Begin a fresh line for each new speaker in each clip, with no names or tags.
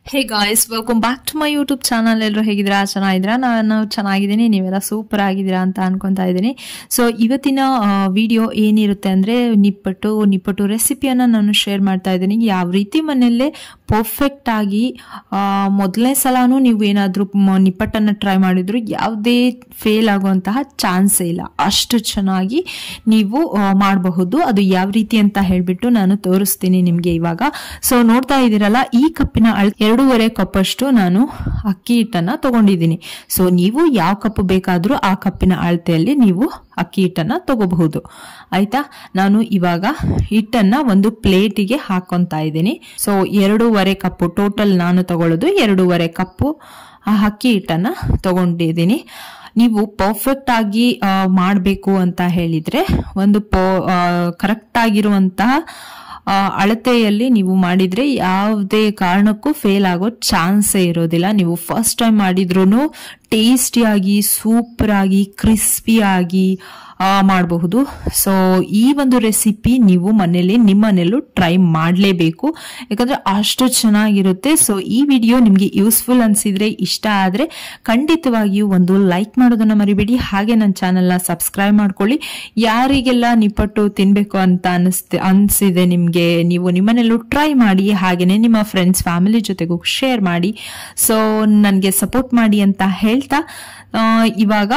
hey guys welcome back to my YouTube channel ಎಲ್ಲರೂ ಹೇಗಿದ್ದೀರಾ ಚೆನ್ನಾಗಿದ್ದೀರಾ ನಾನು ಚೆನ್ನಾಗಿದ್ದೀನಿ ನೀವೆಲ್ಲ ಸೂಪರ್ ಆಗಿದ್ದೀರಾ ಅಂತ ಅನ್ಕೊಂತಾ ಇದ್ದೀನಿ ಸೊ ಇವತ್ತಿನ ವಿಡಿಯೋ ಏನಿರುತ್ತೆ ಅಂದರೆ ನಿಪ್ಪಟ್ಟು ನಿಪ್ಪಟ್ಟು ರೆಸಿಪಿಯನ್ನು ನಾನು ಶೇರ್ ಮಾಡ್ತಾ ಇದ್ದೀನಿ ಯಾವ ರೀತಿ ಮನೆಯಲ್ಲೇ ಪರ್ಫೆಕ್ಟ್ ಆಗಿ ಮೊದಲನೇ ಸಲನೂ ನೀವು ಏನಾದರೂ ನಿಪ್ಪಟ್ಟನ್ನು ಟ್ರೈ ಮಾಡಿದ್ರು ಯಾವುದೇ ಫೇಲ್ ಆಗುವಂತಹ ಚಾನ್ಸೇ ಇಲ್ಲ ಅಷ್ಟು ಚೆನ್ನಾಗಿ ನೀವು ಆ, ಮಾಡಬಹುದು ಅದು ಯಾವ ರೀತಿ ಅಂತ ಹೇಳ್ಬಿಟ್ಟು ನಾನು ತೋರಿಸ್ತೀನಿ ನಿಮಗೆ ಇವಾಗ ಸೊ ನೋಡ್ತಾ ಇದ್ದೀರಲ್ಲ ಈ ಕಪ್ಪಿನ ಅಳ್ ಎರಡೂವರೆ ಕಪ್ಪಷ್ಟು ನಾನು ಅಕ್ಕಿ ಹಿಟ್ಟನ್ನ ತಗೊಂಡಿದ್ದೀನಿ ಸೊ ನೀವು ಯಾವ ಕಪ್ ಬೇಕಾದರೂ ಆ ಕಪ್ಪಿನ ಅಳತೆಯಲ್ಲಿ ನೀವು ಅಕ್ಕಿ ಹಿಟ್ಟನ್ನ ತಗೋಬಹುದು ಆಯ್ತಾ ನಾನು ಇವಾಗ ಹಿಟ್ಟನ್ನ ಒಂದು ಪ್ಲೇಟಿಗೆ ಹಾಕೊಂತಾ ಇದ್ದೀನಿ ಸೊ ಎರಡೂವರೆ ಕಪ್ಪು ಟೋಟಲ್ ನಾನು ತಗೊಳ್ಳೋದು ಎರಡೂವರೆ ಕಪ್ಪು ಆ ಅಕ್ಕಿ ಹಿಟ್ಟನ್ನ ತಗೊಂಡಿದ್ದೀನಿ ನೀವು ಪರ್ಫೆಕ್ಟ್ ಆಗಿ ಮಾಡಬೇಕು ಅಂತ ಹೇಳಿದ್ರೆ ಒಂದು ಪ ಕರೆಕ್ಟ್ ಆಗಿರುವಂತಹ ಆ, ಅಳತೆಯಲ್ಲಿ ನೀವು ಮಾಡಿದ್ರೆ ಯಾವುದೇ ಕಾರಣಕ್ಕೂ ಫೇಲ್ ಆಗೋ ಚಾನ್ಸೇ ಇರೋದಿಲ್ಲ ನೀವು ಫಸ್ಟ್ ಟೈಮ್ ಮಾಡಿದ್ರು ಟೇಸ್ಟಿಯಾಗಿ ಸೂಪರ್ ಆಗಿ ಕ್ರಿಸ್ಪಿಯಾಗಿ ಮಾಡಬಹುದು ಸೊ ಈ ಒಂದು ರೆಸಿಪಿ ನೀವು ಮನೇಲಿ ನಿಮ್ಮನೆಲ್ಲೂ ಟ್ರೈ ಮಾಡಲೇಬೇಕು ಯಾಕಂದ್ರೆ ಅಷ್ಟು ಚೆನ್ನಾಗಿರುತ್ತೆ ಸೊ ಈ ವಿಡಿಯೋ ನಿಮಗೆ ಯೂಸ್ಫುಲ್ ಅನ್ಸಿದ್ರೆ ಇಷ್ಟ ಆದರೆ ಖಂಡಿತವಾಗಿಯೂ ಒಂದು ಲೈಕ್ ಮಾಡೋದನ್ನ ಮರಿಬೇಡಿ ಹಾಗೆ ನನ್ನ ಚಾನೆಲ್ನ ಸಬ್ಸ್ಕ್ರೈಬ್ ಮಾಡ್ಕೊಳ್ಳಿ ಯಾರಿಗೆಲ್ಲ ನಿಪ್ಪಟ್ಟು ತಿನ್ಬೇಕು ಅಂತ ಅನಿಸ್ತೆ ಅನಿಸಿದೆ ನಿಮಗೆ ನೀವು ನಿಮ್ಮನೆಲ್ಲೂ ಟ್ರೈ ಮಾಡಿ ಹಾಗೆಯೇ ನಿಮ್ಮ ಫ್ರೆಂಡ್ಸ್ ಫ್ಯಾಮಿಲಿ ಜೊತೆಗೂ ಶೇರ್ ಮಾಡಿ ಸೊ ನನಗೆ ಸಪೋರ್ಟ್ ಮಾಡಿ ಅಂತ ಹೇಳ್ತಾ ಆ, ಇವಾಗ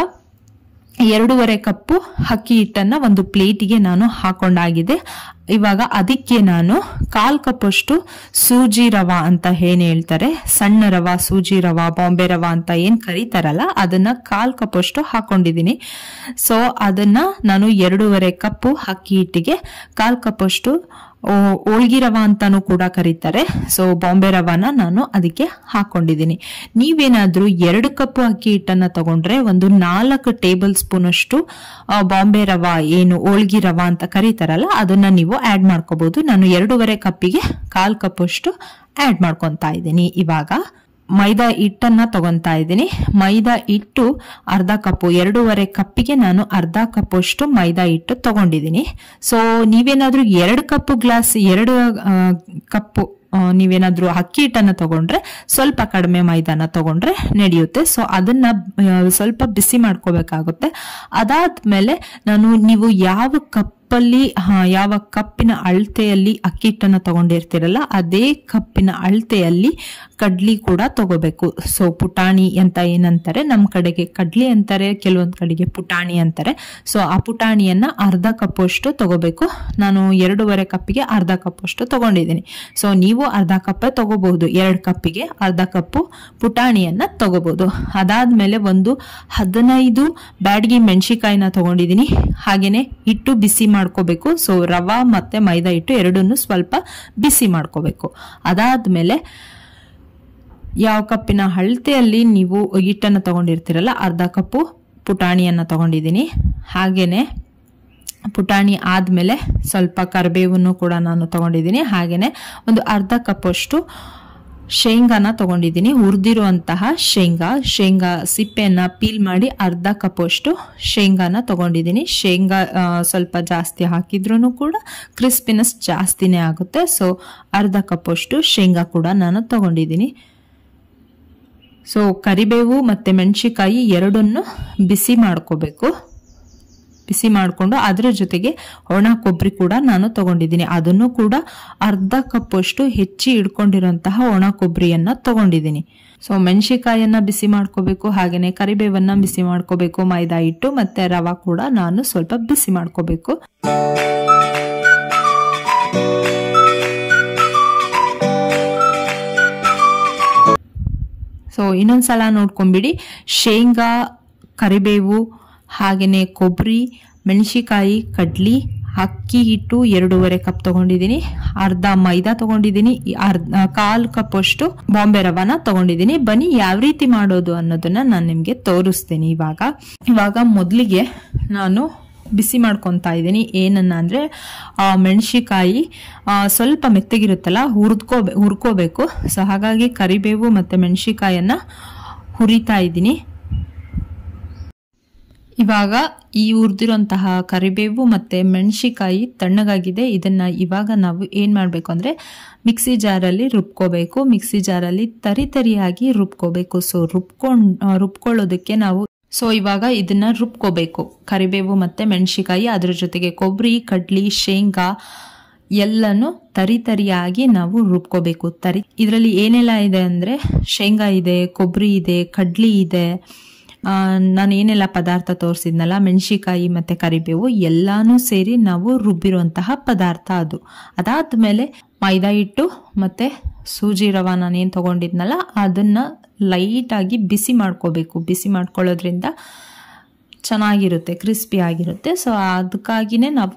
ಎರಡೂವರೆ ಕಪ್ಪು ಅಕ್ಕಿ ಹಿಟ್ಟನ್ನ ಒಂದು ಪ್ಲೇಟಿಗೆ ನಾನು ಹಾಕೊಂಡಾಗಿದೆ ಇವಾಗ ಅದಕ್ಕೆ ನಾನು ಕಾಲ್ ಕಪ್ಪಷ್ಟು ಸೂಜಿ ರವಾ ಅಂತ ಏನ್ ಹೇಳ್ತಾರೆ ಸಣ್ಣ ರವಾ ಸೂಜಿ ರವಾ ಬಾಂಬೆ ರವಾ ಅಂತ ಏನ್ ಕರೀತಾರಲ್ಲ ಅದನ್ನ ಕಾಲ್ ಕಪ್ಪಷ್ಟು ಹಾಕೊಂಡಿದ್ದೀನಿ ಸೊ ಅದನ್ನ ನಾನು ಎರಡೂವರೆ ಕಪ್ಪು ಅಕ್ಕಿ ಹಿಟ್ಟಿಗೆ ಕಾಲ್ ಕಪ್ಪಷ್ಟು ಓ- ಹೋಳ್ಗಿ ರವಾ ಅಂತಾನು ಕೂಡ ಕರೀತಾರೆ ಸೊ ಬಾಂಬೆ ರವಾನ ನಾನು ಅದಕ್ಕೆ ಹಾಕೊಂಡಿದ್ದೀನಿ ನೀವೇನಾದ್ರೂ ಎರಡು ಕಪ್ ಅಕ್ಕಿ ಹಿಟ್ಟನ್ನ ತಗೊಂಡ್ರೆ ಒಂದು ನಾಲ್ಕು ಟೇಬಲ್ ಸ್ಪೂನ್ ಅಷ್ಟು ಆ, ಬಾಂಬೆ ರವಾ ಏನು ಹೋಳ್ಗಿ ರವಾ ಅಂತ ಕರೀತಾರಲ್ಲ ಅದನ್ನ ನೀವು ಆಡ್ ಮಾಡ್ಕೋಬಹುದು ನಾನು ಎರಡೂವರೆ ಕಪ್ಪಿಗೆ ಕಾಲ್ ಕಪ್ ಅಷ್ಟು ಆಡ್ ಮಾಡ್ಕೊಂತಾ ಇದ್ದೀನಿ ಇವಾಗ ಮೈದಾ ಹಿಟ್ಟನ್ನ ತಗೊಂತಾ ಇದ್ದೀನಿ ಮೈದಾ ಹಿಟ್ಟು ಅರ್ಧ ಕಪ್ಪು ಎರಡೂವರೆ ಕಪ್ಪಿಗೆ ನಾನು ಅರ್ಧ ಕಪ್ ಅಷ್ಟು ಮೈದಾ ಹಿಟ್ಟು ತಗೊಂಡಿದ್ದೀನಿ ಸೊ ನೀವೇನಾದ್ರೂ ಎರಡು ಕಪ್ಪು ಗ್ಲಾಸ್ ಎರಡು ಆ, ಕಪ್ಪು ಆ, ನೀವೇನಾದ್ರೂ ಅಕ್ಕಿ ಹಿಟ್ಟನ್ನ ತಗೊಂಡ್ರೆ ಸ್ವಲ್ಪ ಕಡಿಮೆ ಮೈದಾನ ತಗೊಂಡ್ರೆ ನಡೆಯುತ್ತೆ ಸೊ ಅದನ್ನ ಆ, ಸ್ವಲ್ಪ ಬಿಸಿ ಮಾಡ್ಕೋಬೇಕಾಗುತ್ತೆ ಅದಾದ್ಮೇಲೆ ನಾನು ನೀವು ಯಾವ ಕಪ್ಪಲ್ಲಿ ಆ, ಯಾವ ಕಪ್ಪಿನ ಅಳತೆಯಲ್ಲಿ ಅಕ್ಕಿ ಹಿಟ್ಟನ್ನ ತಗೊಂಡಿರ್ತೀರಲ್ಲ ಅದೇ ಕಪ್ಪಿನ ಅಳತೆಯಲ್ಲಿ ಕಡ್ಲಿ ಕೂಡ ತಗೋಬೇಕು ಸೊ ಪುಟಾಣಿ ಅಂತ ಏನಂತಾರೆ ನಮ್ಮ ಕಡೆಗೆ ಕಡ್ಲಿ ಅಂತಾರೆ ಕೆಲವೊಂದ್ ಕಡೆಗೆ ಪುಟಾಣಿ ಅಂತಾರೆ ಸೊ ಆ ಪುಟಾಣಿಯನ್ನ ಅರ್ಧ ಕಪ್ಪಷ್ಟು ತಗೋಬೇಕು ನಾನು ಎರಡೂವರೆ ಕಪ್ಪಿಗೆ ಅರ್ಧ ಕಪ್ಪಷ್ಟು ತಗೊಂಡಿದ್ದೀನಿ ಸೊ ನೀವು ಅರ್ಧ ಕಪ್ಪೇ ತಗೋಬಹುದು ಎರಡು ಕಪ್ಪಿಗೆ ಅರ್ಧ ಕಪ್ಪು ಪುಟಾಣಿಯನ್ನ ತಗೋಬಹುದು ಅದಾದ್ಮೇಲೆ ಒಂದು ಹದಿನೈದು ಬ್ಯಾಡಗಿ ಮೆಣಸಿಕಾಯಿನ ತಗೊಂಡಿದ್ದೀನಿ ಹಾಗೇನೆ ಹಿಟ್ಟು ಬಿಸಿ ಮಾಡ್ಕೋಬೇಕು ಸೊ ರವಾ ಮತ್ತೆ ಮೈದಾ ಹಿಟ್ಟು ಎರಡನ್ನೂ ಸ್ವಲ್ಪ ಬಿಸಿ ಮಾಡ್ಕೋಬೇಕು ಅದಾದ್ಮೇಲೆ ಯಾವ ಕಪ್ಪಿನ ಅಳತೆಯಲ್ಲಿ ನೀವು ಹಿಟ್ಟನ್ನು ತಗೊಂಡಿರ್ತೀರಲ್ಲ ಅರ್ಧ ಕಪ್ಪು ಪುಟಾಣಿಯನ್ನು ತಗೊಂಡಿದ್ದೀನಿ ಹಾಗೇನೆ ಪುಟಾಣಿ ಆದಮೇಲೆ ಸ್ವಲ್ಪ ಕರಿಬೇವನ್ನು ಕೂಡ ನಾನು ತಗೊಂಡಿದ್ದೀನಿ ಹಾಗೇನೆ ಒಂದು ಅರ್ಧ ಕಪ್ಪಷ್ಟು ಶೇಂಗಾನ ತಗೊಂಡಿದ್ದೀನಿ ಹುರಿದಿರುವಂತಹ ಶೇಂಗಾ ಶೇಂಗಾ ಸಿಪ್ಪೆಯನ್ನ ಪೀಲ್ ಮಾಡಿ ಅರ್ಧ ಕಪ್ಪಷ್ಟು ಶೇಂಗಾನ ತಗೊಂಡಿದ್ದೀನಿ ಶೇಂಗಾ ಆ, ಸ್ವಲ್ಪ ಜಾಸ್ತಿ ಹಾಕಿದ್ರೂ ಕೂಡ ಕ್ರಿಸ್ಪಿನೆಸ್ ಜಾಸ್ತಿನೇ ಆಗುತ್ತೆ ಸೊ ಅರ್ಧ ಕಪ್ಪಷ್ಟು ಶೇಂಗಾ ಕೂಡ ನಾನು ತಗೊಂಡಿದ್ದೀನಿ ಸೊ ಕರಿಬೇವು ಮತ್ತೆ ಮೆಣಸಿಕಾಯಿ ಎರಡನ್ನು ಬಿಸಿ ಮಾಡ್ಕೋಬೇಕು ಬಿಸಿ ಮಾಡಿಕೊಂಡು ಅದರ ಜೊತೆಗೆ ಒಣ ಕೊಬ್ಬರಿ ಕೂಡ ನಾನು ತಗೊಂಡಿದ್ದೀನಿ ಅದನ್ನು ಕೂಡ ಅರ್ಧ ಕಪ್ಪಷ್ಟು ಹೆಚ್ಚಿ ಇಡ್ಕೊಂಡಿರುವಂತಹ ಒಣ ಕೊಬ್ಬರಿಯನ್ನ ತಗೊಂಡಿದ್ದೀನಿ ಸೊ ಮೆಣಸಿಕಾಯನ್ನ ಬಿಸಿ ಮಾಡ್ಕೋಬೇಕು ಹಾಗೇನೆ ಕರಿಬೇವನ್ನ ಬಿಸಿ ಮಾಡ್ಕೋಬೇಕು ಮೈದಾ ಹಿಟ್ಟು ಮತ್ತೆ ರವಾ ಕೂಡ ನಾನು ಸ್ವಲ್ಪ ಬಿಸಿ ಮಾಡ್ಕೋಬೇಕು ಸೊ ಇನ್ನೊಂದ್ಸಲ ನೋಡ್ಕೊಂಬಿಡಿ ಶೇಂಗಾ ಕರಿಬೇವು ಹಾಗೆಯೇ ಕೊಬ್ಬರಿ ಮೆಣಸಿಕಾಯಿ ಕಡ್ಲಿ ಅಕ್ಕಿ ಹಿಟ್ಟು ಎರಡೂವರೆ ಕಪ್ ತಗೊಂಡಿದ್ದೀನಿ ಅರ್ಧ ಮೈದಾ ತಗೊಂಡಿದ್ದೀನಿ ಈ ಅರ್ಧ ಕಾಲ್ ಕಪ್ ಅಷ್ಟು ಬಾಂಬೆ ರವಾನ ತಗೊಂಡಿದ್ದೀನಿ ಬನ್ನಿ ಯಾವ ರೀತಿ ಮಾಡೋದು ಅನ್ನೋದನ್ನ ನಾನು ನಿಮ್ಗೆ ತೋರಿಸ್ತೀನಿ ಇವಾಗ ಇವಾಗ ಮೊದಲಿಗೆ ನಾನು ಬಿಸಿ ಮಾಡ್ಕೊತಾ ಇದ್ದೀನಿ ಏನನ್ನ ಅಂದ್ರೆ ಆ, ಮೆಣಸಿಕಾಯಿ ಆ, ಸ್ವಲ್ಪ ಮೆತ್ತಗಿರುತ್ತಲ್ಲ ಹುರಿದ್ಕೋ ಹುರ್ಕೋಬೇಕು ಸೊ ಹಾಗಾಗಿ ಕರಿಬೇವು ಮತ್ತೆ ಮೆಣಸಿಕಾಯನ್ನ ಹುರಿತಾ ಇದ್ದೀನಿ ಇವಾಗ ಈ ಹುರಿದಿರುವಂತಹ ಕರಿಬೇವು ಮತ್ತು ಮೆಣಸಿಕಾಯಿ ತಣ್ಣಗಾಗಿದೆ ಇದನ್ನು ಇವಾಗ ನಾವು ಏನು ಮಾಡಬೇಕು ಅಂದರೆ ಮಿಕ್ಸಿ ಜಾರಲ್ಲಿ ರುಬ್ಕೋಬೇಕು ಮಿಕ್ಸಿ ಜಾರಲ್ಲಿ ತರಿ ತರಿಯಾಗಿ ರುಬ್ಕೋಬೇಕು ಸೊ ರುಬ್ಕೊಂಡು ರುಬ್ಕೊಳ್ಳೋದಕ್ಕೆ ನಾವು ಸೊ ಇವಾಗ ಇದನ್ನ ರುಬ್ಕೋಬೇಕು ಕರಿಬೇವು ಮತ್ತು ಮೆಣಸಿಕಾಯಿ ಅದ್ರ ಜೊತೆಗೆ ಕೊಬ್ಬರಿ ಕಡ್ಲಿ ಶೇಂಗಾ ಎಲ್ಲನೂ ತರಿ ತರಿಯಾಗಿ ನಾವು ರುಬ್ಕೋಬೇಕು ತರಿ ಇದರಲ್ಲಿ ಏನೆಲ್ಲ ಇದೆ ಅಂದರೆ ಶೇಂಗಾ ಇದೆ ಕೊಬ್ಬರಿ ಇದೆ ಕಡ್ಲಿ ಇದೆ ನಾನು ಏನೆಲ್ಲ ಪದಾರ್ಥ ತೋರಿಸಿದ್ನಲ್ಲ ಮೆಣಸಿಕಾಯಿ ಮತ್ತು ಕರಿಬೇವು ಎಲ್ಲನೂ ಸೇರಿ ನಾವು ರುಬ್ಬಿರುವಂತಹ ಪದಾರ್ಥ ಅದು ಅದಾದಮೇಲೆ ಮೈದಾ ಹಿಟ್ಟು ಮತ್ತು ಸೂಜಿ ರವ ನಾನೇನು ತೊಗೊಂಡಿದ್ನಲ್ಲ ಅದನ್ನು ಲೈಟಾಗಿ ಬಿಸಿ ಮಾಡ್ಕೋಬೇಕು ಬಿಸಿ ಮಾಡ್ಕೊಳ್ಳೋದ್ರಿಂದ ಚೆನ್ನಾಗಿರುತ್ತೆ ಕ್ರಿಸ್ಪಿ ಆಗಿರುತ್ತೆ ಸೊ ಅದಕ್ಕಾಗಿಯೇ ನಾವು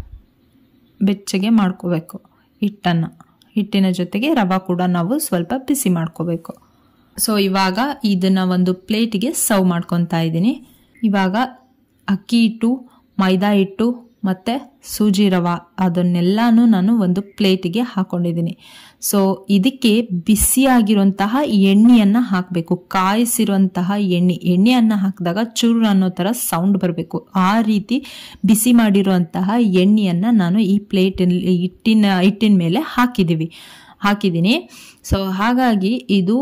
ಬೆಚ್ಚಗೆ ಮಾಡ್ಕೋಬೇಕು ಹಿಟ್ಟನ್ನು ಹಿಟ್ಟಿನ ಜೊತೆಗೆ ರವೆ ಕೂಡ ನಾವು ಸ್ವಲ್ಪ ಬಿಸಿ ಮಾಡ್ಕೋಬೇಕು ಸೊ ಇವಾಗ ಇದನ್ನು ಒಂದು ಪ್ಲೇಟಿಗೆ ಸರ್ವ್ ಮಾಡ್ಕೊತಾ ಇದ್ದೀನಿ ಇವಾಗ ಅಕ್ಕಿ ಹಿಟ್ಟು ಮೈದಾ ಹಿಟ್ಟು ಮತ್ತು ಸೂಜಿ ರವೆ ಅದನ್ನೆಲ್ಲನೂ ನಾನು ಒಂದು ಪ್ಲೇಟಿಗೆ ಹಾಕ್ಕೊಂಡಿದ್ದೀನಿ ಸೊ ಇದಕ್ಕೆ ಬಿಸಿಯಾಗಿರುವಂತಹ ಎಣ್ಣೆಯನ್ನು ಹಾಕಬೇಕು ಕಾಯಿಸಿರುವಂತಹ ಎಣ್ಣೆ ಎಣ್ಣೆಯನ್ನು ಹಾಕಿದಾಗ ಚೂರು ಅನ್ನೋ ಥರ ಸೌಂಡ್ ಬರಬೇಕು ಆ ರೀತಿ ಬಿಸಿ ಮಾಡಿರುವಂತಹ ಎಣ್ಣೆಯನ್ನು ನಾನು ಈ ಪ್ಲೇಟಲ್ಲಿ ಹಿಟ್ಟಿನ ಹಿಟ್ಟಿನ ಮೇಲೆ ಹಾಕಿದ್ದೀವಿ ಹಾಕಿದ್ದೀನಿ ಸೊ ಹಾಗಾಗಿ ಇದು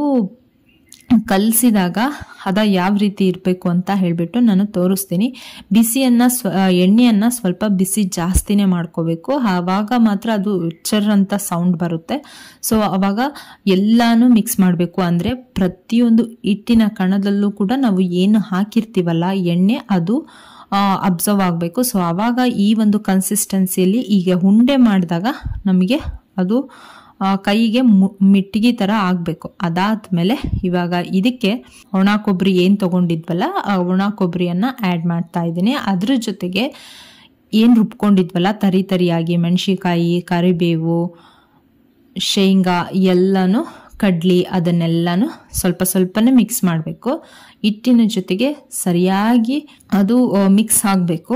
ಕಲಸಿದಾಗ ಅದ ಯಾವ ರೀತಿ ಇರಬೇಕು ಅಂತ ಹೇಳಿಬಿಟ್ಟು ನಾನು ತೋರಿಸ್ತೀನಿ ಬಿಸಿಯನ್ನು ಸ್ವ ಎಣ್ಣೆಯನ್ನು ಸ್ವಲ್ಪ ಬಿಸಿ ಜಾಸ್ತಿನೇ ಮಾಡ್ಕೋಬೇಕು ಆವಾಗ ಮಾತ್ರ ಅದು ಚರ್ ಅಂತ ಸೌಂಡ್ ಬರುತ್ತೆ ಸೊ ಆವಾಗ ಎಲ್ಲಾನು ಮಿಕ್ಸ್ ಮಾಡಬೇಕು ಅಂದರೆ ಪ್ರತಿಯೊಂದು ಹಿಟ್ಟಿನ ಕಣದಲ್ಲೂ ಕೂಡ ನಾವು ಏನು ಹಾಕಿರ್ತೀವಲ್ಲ ಎಣ್ಣೆ ಅದು ಅಬ್ಸರ್ವ್ ಆಗಬೇಕು ಸೊ ಆವಾಗ ಈ ಒಂದು ಕನ್ಸಿಸ್ಟೆನ್ಸಿಯಲ್ಲಿ ಈಗ ಉಂಡೆ ಮಾಡಿದಾಗ ನಮಗೆ ಅದು ಕೈಗೆ ಮಿಟ್ಟಿಗೆ ಥರ ಆಗಬೇಕು ಅದಾದಮೇಲೆ ಇವಾಗ ಇದಕ್ಕೆ ಒಣ ಕೊಬ್ಬರಿ ಏನು ತೊಗೊಂಡಿದ್ವಲ್ಲ ಆ ಒಣ ಕೊಬ್ಬರಿಯನ್ನು ಆ್ಯಡ್ ಮಾಡ್ತಾ ಇದ್ದೀನಿ ಅದ್ರ ಜೊತೆಗೆ ಏನು ರುಬ್ಕೊಂಡಿದ್ವಲ್ಲ ತರಿ ತರಿಯಾಗಿ ಮೆಣಸಿಕಾಯಿ ಕರಿಬೇವು ಶೇಂಗಾ ಎಲ್ಲನೂ ಕಡ್ಲಿ ಅದನ್ನೆಲ್ಲನೂ ಸ್ವಲ್ಪ ಸ್ವಲ್ಪನೇ ಮಿಕ್ಸ್ ಮಾಡಬೇಕು ಹಿಟ್ಟಿನ ಜೊತೆಗೆ ಸರಿಯಾಗಿ ಅದು ಮಿಕ್ಸ್ ಆಗಬೇಕು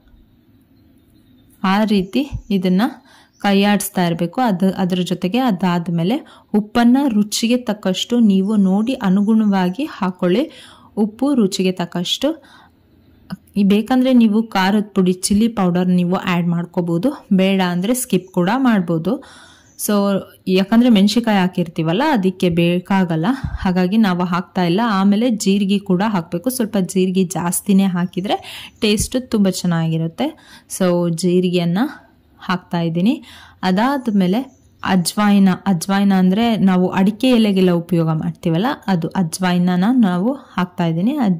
ಆ ರೀತಿ ಇದನ್ನು ಕೈಯಾಡಿಸ್ತಾ ಇರಬೇಕು ಅದು ಅದರ ಜೊತೆಗೆ ಅದಾದಮೇಲೆ ಉಪ್ಪನ್ನು ರುಚಿಗೆ ತಕ್ಕಷ್ಟು ನೀವು ನೋಡಿ ಅನುಗುಣವಾಗಿ ಹಾಕೊಳ್ಳಿ ಉಪ್ಪು ರುಚಿಗೆ ತಕ್ಕಷ್ಟು ಬೇಕಂದರೆ ನೀವು ಖಾರದ ಪುಡಿ ಚಿಲ್ಲಿ ಪೌಡರ್ ನೀವು ಆ್ಯಡ್ ಮಾಡ್ಕೋಬೋದು ಬೇಡ ಅಂದರೆ ಸ್ಕಿಪ್ ಕೂಡ ಮಾಡ್ಬೋದು ಸೊ ಯಾಕಂದರೆ ಮೆಣಸಿಕಾಯಿ ಹಾಕಿರ್ತೀವಲ್ಲ ಅದಕ್ಕೆ ಬೇಕಾಗಲ್ಲ ಹಾಗಾಗಿ ನಾವು ಹಾಕ್ತಾ ಇಲ್ಲ ಆಮೇಲೆ ಜೀರಿಗೆ ಕೂಡ ಹಾಕಬೇಕು ಸ್ವಲ್ಪ ಜೀರಿಗೆ ಜಾಸ್ತಿನೇ ಹಾಕಿದರೆ ಟೇಸ್ಟು ತುಂಬ ಚೆನ್ನಾಗಿರುತ್ತೆ ಸೊ ಜೀರಿಗೆಯನ್ನು ಹಾಕ್ತಾ ಇದ್ದೀನಿ ಅದಾದಮೇಲೆ ಅಜ್ವಾಯಿನ ಅಜ್ವಾಯಿನ ಅಂದರೆ ನಾವು ಅಡಿಕೆ ಎಲೆಗೆಲ್ಲ ಉಪಯೋಗ ಮಾಡ್ತೀವಲ್ಲ ಅದು ಅಜ್ವಾಯಿನ ನಾವು ಹಾಕ್ತಾ ಇದ್ದೀನಿ ಅದ್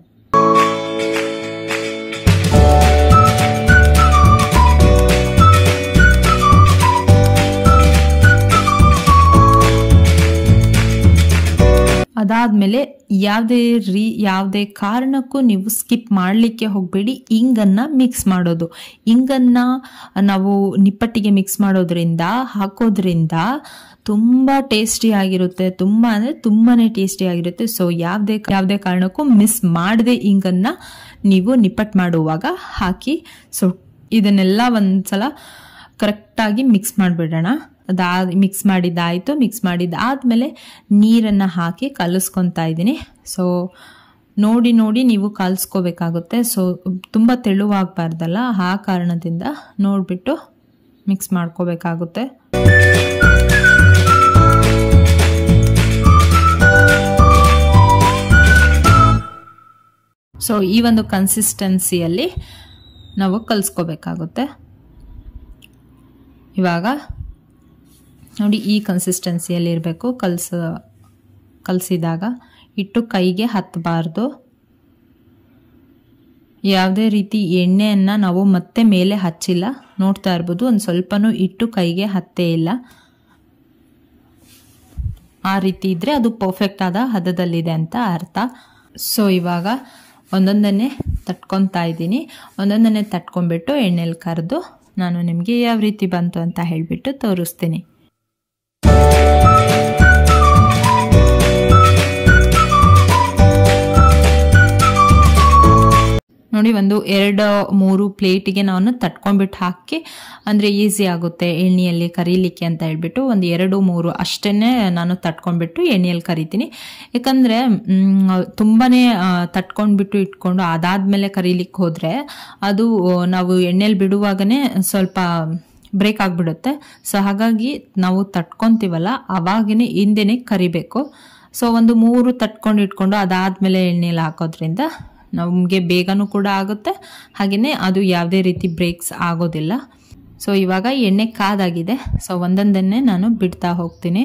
ಅದಾದಮೇಲೆ ಯಾವುದೇ ರೀ ಯಾವುದೇ ಕಾರಣಕ್ಕೂ ನೀವು ಸ್ಕಿಪ್ ಮಾಡಲಿಕ್ಕೆ ಹೋಗಬೇಡಿ ಇಂಗನ್ನು ಮಿಕ್ಸ್ ಮಾಡೋದು ಇಂಗನ್ನು ನಾವು ನಿಪ್ಪಟ್ಟಿಗೆ ಮಿಕ್ಸ್ ಮಾಡೋದ್ರಿಂದ ಹಾಕೋದ್ರಿಂದ ತುಂಬ ಟೇಸ್ಟಿ ಆಗಿರುತ್ತೆ ತುಂಬ ಅಂದರೆ ತುಂಬಾ ಟೇಸ್ಟಿ ಆಗಿರುತ್ತೆ ಸೊ ಯಾವುದೇ ಯಾವುದೇ ಕಾರಣಕ್ಕೂ ಮಿಸ್ ಮಾಡದೆ ಇಂಗನ್ನು ನೀವು ನಿಪ್ಪಟ್ಟು ಮಾಡುವಾಗ ಹಾಕಿ ಸೊ ಇದನ್ನೆಲ್ಲ ಒಂದ್ಸಲ ಕರೆಕ್ಟಾಗಿ ಮಿಕ್ಸ್ ಮಾಡಿಬಿಡೋಣ ಅದಾ ಮಿಕ್ಸ್ ಮಾಡಿದ್ದಾಯಿತು ಮಿಕ್ಸ್ ಮಾಡಿದ್ದಾದಮೇಲೆ ನೀರನ್ನು ಹಾಕಿ ಕಲಿಸ್ಕೊತಾ ಇದ್ದೀನಿ ಸೊ ನೋಡಿ ನೋಡಿ ನೀವು ಕಲಿಸ್ಕೋಬೇಕಾಗುತ್ತೆ ಸೊ ತುಂಬ ತೆಳುವಾಗಬಾರ್ದಲ್ಲ ಆ ಕಾರಣದಿಂದ ನೋಡಿಬಿಟ್ಟು ಮಿಕ್ಸ್ ಮಾಡ್ಕೋಬೇಕಾಗುತ್ತೆ ಸೊ ಈ ಒಂದು ಕನ್ಸಿಸ್ಟೆನ್ಸಿಯಲ್ಲಿ ನಾವು ಕಲಿಸ್ಕೋಬೇಕಾಗುತ್ತೆ ಇವಾಗ ನೋಡಿ ಈ ಕನ್ಸಿಸ್ಟೆನ್ಸಿಯಲ್ಲಿ ಇರಬೇಕು ಕಲಸ ಕಲಸಿದಾಗ ಇಟ್ಟು ಕೈಗೆ ಹತ್ತಬಾರ್ದು ಯಾವುದೇ ರೀತಿ ಎಣ್ಣೆಯನ್ನು ನಾವು ಮತ್ತೆ ಮೇಲೆ ಹಚ್ಚಿಲ್ಲ ನೋಡ್ತಾ ಇರ್ಬೋದು ಒಂದು ಸ್ವಲ್ಪನೂ ಇಟ್ಟು ಕೈಗೆ ಹತ್ತೇ ಇಲ್ಲ ಆ ರೀತಿ ಇದ್ದರೆ ಅದು ಪರ್ಫೆಕ್ಟ್ ಆದ ಹದದಲ್ಲಿದೆ ಅಂತ ಅರ್ಥ ಸೊ ಇವಾಗ ಒಂದೊಂದನ್ನೇ ತಟ್ಕೊತಾ ಇದ್ದೀನಿ ಒಂದೊಂದನ್ನೇ ತಟ್ಕೊಂಡ್ಬಿಟ್ಟು ಎಣ್ಣೆಲಿ ಕರೆದು ನಾನು ನಿಮಗೆ ಯಾವ ರೀತಿ ಬಂತು ಅಂತ ಹೇಳಿಬಿಟ್ಟು ತೋರಿಸ್ತೀನಿ ನೋಡಿ ಒಂದು ಎರಡು ಮೂರು ಪ್ಲೇಟಿಗೆ ನಾನು ತಟ್ಕೊಂಡ್ಬಿಟ್ಟು ಹಾಕಿ ಅಂದರೆ ಈಸಿ ಆಗುತ್ತೆ ಎಣ್ಣೆಯಲ್ಲಿ ಕರೀಲಿಕ್ಕೆ ಅಂತ ಹೇಳ್ಬಿಟ್ಟು ಒಂದು ಎರಡು ಮೂರು ಅಷ್ಟೇ ನಾನು ತಟ್ಕೊಂಡ್ಬಿಟ್ಟು ಎಣ್ಣೆಯಲ್ಲಿ ಕರಿತೀನಿ ಯಾಕಂದರೆ ತುಂಬಾ ತಟ್ಕೊಂಡ್ಬಿಟ್ಟು ಇಟ್ಕೊಂಡು ಅದಾದಮೇಲೆ ಕರೀಲಿಕ್ಕೆ ಹೋದರೆ ಅದು ನಾವು ಎಣ್ಣೆಯಲ್ಲಿ ಬಿಡುವಾಗನೇ ಸ್ವಲ್ಪ ಬ್ರೇಕ್ ಆಗಿಬಿಡುತ್ತೆ ಸೊ ಹಾಗಾಗಿ ನಾವು ತಟ್ಕೊತೀವಲ್ಲ ಅವಾಗೇ ಹಿಂದೆನೇ ಕರಿಬೇಕು ಸೊ ಒಂದು ಮೂರು ತಟ್ಕೊಂಡು ಇಟ್ಕೊಂಡು ಅದಾದಮೇಲೆ ಎಣ್ಣೆಯಲ್ಲಿ ಹಾಕೋದ್ರಿಂದ ನಮಗೆ ಬೇಗನೂ ಕೂಡ ಆಗುತ್ತೆ ಹಾಗೆಯೇ ಅದು ಯಾವುದೇ ರೀತಿ ಬ್ರೇಕ್ಸ್ ಆಗೋದಿಲ್ಲ ಸೊ ಇವಾಗ ಎಣ್ಣೆ ಕಾದಾಗಿದೆ ಸೊ ಒಂದೊಂದನ್ನೇ ನಾನು ಬಿಡ್ತಾ ಹೋಗ್ತೀನಿ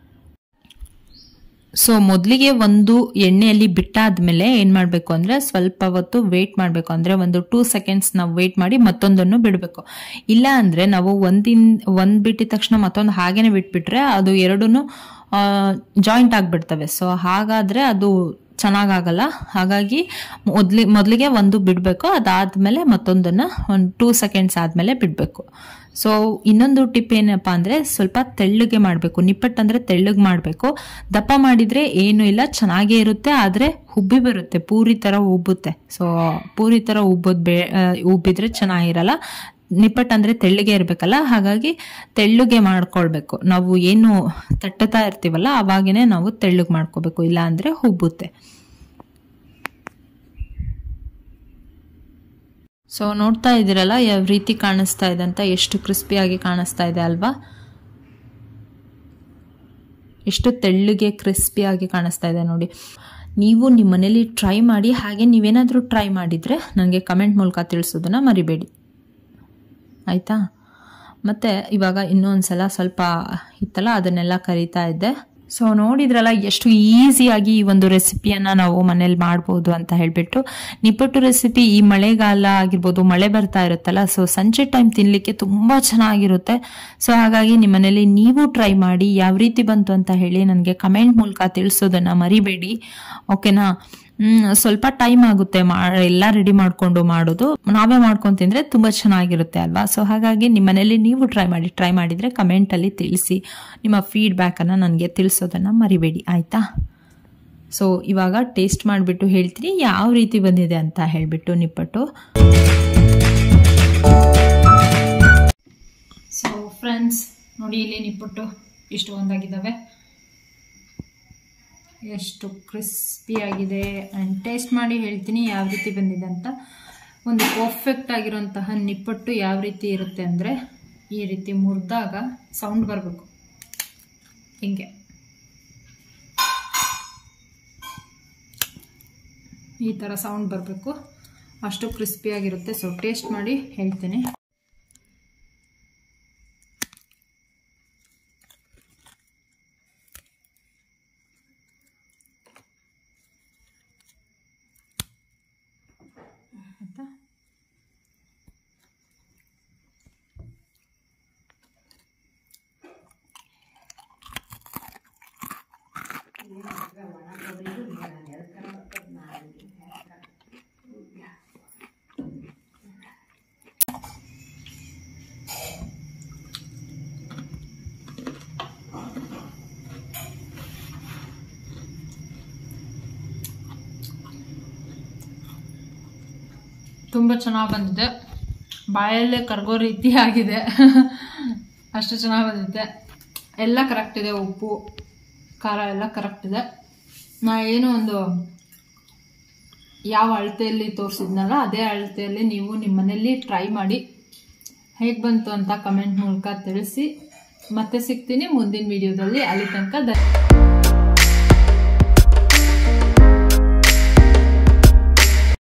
ಸೊ ಮೊದಲಿಗೆ ಒಂದು ಎಣ್ಣೆಯಲ್ಲಿ ಬಿಟ್ಟಾದ್ಮೇಲೆ ಏನು ಮಾಡಬೇಕು ಅಂದರೆ ಸ್ವಲ್ಪ ಹೊತ್ತು ವೆಯ್ಟ್ ಮಾಡಬೇಕು ಅಂದರೆ ಒಂದು ಟೂ ಸೆಕೆಂಡ್ಸ್ ನಾವು ವೆಯ್ಟ್ ಮಾಡಿ ಮತ್ತೊಂದನ್ನು ಬಿಡಬೇಕು ಇಲ್ಲ ಅಂದರೆ ನಾವು ಒಂದಿನ ಒಂದು ಬಿಟ್ಟಿದ ತಕ್ಷಣ ಮತ್ತೊಂದು ಹಾಗೇನೆ ಬಿಟ್ಬಿಟ್ರೆ ಅದು ಎರಡೂ ಜಾಯಿಂಟ್ ಆಗಿಬಿಡ್ತವೆ ಸೊ ಹಾಗಾದರೆ ಅದು ಚೆನ್ನಾಗಾಗಲ್ಲ ಹಾಗಾಗಿ ಮೊದ್ಲಿ ಮೊದಲಿಗೆ ಒಂದು ಬಿಡಬೇಕು ಅದಾದಮೇಲೆ ಮತ್ತೊಂದನ್ನು ಒಂದು ಟೂ ಸೆಕೆಂಡ್ಸ್ ಆದಮೇಲೆ ಬಿಡಬೇಕು ಸೊ ಇನ್ನೊಂದು ಟಿಪ್ ಏನಪ್ಪ ಅಂದರೆ ಸ್ವಲ್ಪ ತೆಳ್ಳಗೆ ಮಾಡಬೇಕು ನಿಪ್ಪಟ್ಟು ಅಂದರೆ ತೆಳ್ಳಗೆ ಮಾಡಬೇಕು ದಪ್ಪ ಮಾಡಿದರೆ ಏನೂ ಇಲ್ಲ ಚೆನ್ನಾಗೇ ಇರುತ್ತೆ ಆದರೆ ಉಬ್ಬಿ ಬರುತ್ತೆ ಪೂರಿ ಥರ ಉಬ್ಬುತ್ತೆ ಸೊ ಪೂರಿ ಥರ ಉಬ್ಬೋದು ಬೇ ಉಬ್ಬಿದ್ರೆ ಚೆನ್ನಾಗಿರಲ್ಲ ನಿಪ್ಪಟ್ಟು ಅಂದರೆ ತೆಳ್ಳಗೆ ಇರಬೇಕಲ್ಲ ಹಾಗಾಗಿ ತೆಳ್ಳಗೆ ಮಾಡ್ಕೊಳ್ಬೇಕು ನಾವು ಏನು ತಟ್ಟುತ್ತಾ ಇರ್ತೀವಲ್ಲ ಅವಾಗೇ ನಾವು ತೆಳ್ಳಗೆ ಮಾಡ್ಕೋಬೇಕು ಇಲ್ಲ ಅಂದರೆ ಉಬ್ಬುತ್ತೆ ಸೊ ನೋಡ್ತಾ ಇದ್ದೀರಲ್ಲ ಯಾವ ರೀತಿ ಕಾಣಿಸ್ತಾ ಇದೆ ಅಂತ ಎಷ್ಟು ಕ್ರಿಸ್ಪಿಯಾಗಿ ಕಾಣಿಸ್ತಾ ಇದೆ ಅಲ್ವಾ ಎಷ್ಟು ತೆಳ್ಳಗೆ ಕ್ರಿಸ್ಪಿಯಾಗಿ ಕಾಣಿಸ್ತಾ ಇದೆ ನೋಡಿ ನೀವು ನಿಮ್ಮ ಮನೇಲಿ ಟ್ರೈ ಮಾಡಿ ಹಾಗೆ ನೀವೇನಾದರೂ ಟ್ರೈ ಮಾಡಿದರೆ ನನಗೆ ಕಮೆಂಟ್ ಮೂಲಕ ತಿಳಿಸೋದನ್ನು ಮರಿಬೇಡಿ ಆಯಿತಾ ಮತ್ತು ಇವಾಗ ಇನ್ನೊಂದು ಸಲ ಸ್ವಲ್ಪ ಇತ್ತಲ್ಲ ಅದನ್ನೆಲ್ಲ ಕರಿತಾ ಇದ್ದೆ ಸೊ ನೋಡಿದ್ರಲ್ಲ ಎಷ್ಟು ಈಸಿಯಾಗಿ ಈ ಒಂದು ರೆಸಿಪಿಯನ್ನು ನಾವು ಮನೇಲಿ ಮಾಡ್ಬೋದು ಅಂತ ಹೇಳಿಬಿಟ್ಟು ನಿಪ್ಪಟ್ಟು ರೆಸಿಪಿ ಈ ಮಳೆಗಾಲ ಆಗಿರ್ಬೋದು ಮಳೆ ಬರ್ತಾ ಇರುತ್ತಲ್ಲ ಸೊ ಸಂಜೆ ಟೈಮ್ ತಿನ್ನಲಿಕ್ಕೆ ತುಂಬ ಚೆನ್ನಾಗಿರುತ್ತೆ ಸೊ ಹಾಗಾಗಿ ನಿಮ್ಮ ಮನೇಲಿ ನೀವು ಟ್ರೈ ಮಾಡಿ ಯಾವ ರೀತಿ ಬಂತು ಅಂತ ಹೇಳಿ ನನಗೆ ಕಮೆಂಟ್ ಮೂಲಕ ತಿಳಿಸೋದನ್ನು ಮರಿಬೇಡಿ ಓಕೆನಾ ಸ್ವಲ್ಪ ಟೈಮ್ ಆಗುತ್ತೆ ಮಾ ಎಲ್ಲ ರೆಡಿ ಮಾಡಿಕೊಂಡು ಮಾಡೋದು ನಾವೇ ಮಾಡ್ಕೊಂಡು ತಿಂದರೆ ತುಂಬ ಚೆನ್ನಾಗಿರುತ್ತೆ ಅಲ್ವಾ ಸೊ ಹಾಗಾಗಿ ನಿಮ್ಮ ಮನೇಲಿ ನೀವು ಟ್ರೈ ಮಾಡಿ ಟ್ರೈ ಮಾಡಿದರೆ ಕಮೆಂಟಲ್ಲಿ ತಿಳಿಸಿ ನಿಮ್ಮ ಫೀಡ್ಬ್ಯಾಕನ್ನು ನನಗೆ ತಿಳಿಸೋದನ್ನು ಮರಿಬೇಡಿ ಆಯಿತಾ ಸೊ ಇವಾಗ ಟೇಸ್ಟ್ ಮಾಡಿಬಿಟ್ಟು ಹೇಳ್ತೀನಿ ಯಾವ ರೀತಿ ಬಂದಿದೆ ಅಂತ ಹೇಳಿಬಿಟ್ಟು ನಿಪ್ಪಟ್ಟು ಸೊ ಫ್ರೆಂಡ್ಸ್ ನೋಡಿ ಇಲ್ಲಿ ನಿಪ್ಪಟ್ಟು ಇಷ್ಟು ಒಂದಾಗಿದ್ದಾವೆ ಎಷ್ಟು ಕ್ರಿಸ್ಪಿಯಾಗಿದೆ ಆ್ಯಂಡ್ ಟೇಸ್ಟ್ ಮಾಡಿ ಹೇಳ್ತೀನಿ ಯಾವ ರೀತಿ ಬಂದಿದೆ ಅಂತ ಒಂದು ಪರ್ಫೆಕ್ಟ್ ಆಗಿರೋಂತಹ ನಿಪ್ಪಟ್ಟು ಯಾವ ರೀತಿ ಇರುತ್ತೆ ಅಂದರೆ ಈ ರೀತಿ ಮುರಿದಾಗ ಸೌಂಡ್ ಬರಬೇಕು ಹಿಂಗೆ ಈ ಥರ ಸೌಂಡ್ ಬರಬೇಕು ಅಷ್ಟು ಕ್ರಿಸ್ಪಿಯಾಗಿರುತ್ತೆ ಸೊ ಟೇಸ್ಟ್ ಮಾಡಿ ಹೇಳ್ತೀನಿ ಆಯಿತಾ ತುಂಬ ಚೆನ್ನಾಗಿ ಬಂದಿದೆ ಬಾಯಲ್ಲೇ ಕರ್ಗೋ ರೀತಿ ಆಗಿದೆ ಅಷ್ಟು ಚೆನ್ನಾಗಿ ಬಂದಿದೆ ಎಲ್ಲ ಕರೆಕ್ಟ್ ಇದೆ ಉಪ್ಪು ಖಾರ ಎಲ್ಲ ಕರೆಕ್ಟ್ ಇದೆ ನಾ ಏನೋ ಒಂದು ಯಾವ ಅಳತೆಯಲ್ಲಿ ತೋರಿಸಿದ್ನಲ್ಲ ಅದೇ ಅಳತೆಯಲ್ಲಿ ನೀವು ನಿಮ್ಮ ಮನೇಲಿ ಟ್ರೈ ಮಾಡಿ ಹೇಗೆ ಬಂತು ಅಂತ ಕಮೆಂಟ್ ಮೂಲಕ ತಿಳಿಸಿ ಮತ್ತೆ ಸಿಗ್ತೀನಿ ಮುಂದಿನ ವಿಡಿಯೋದಲ್ಲಿ ಅಲ್ಲಿ ತನಕ ದ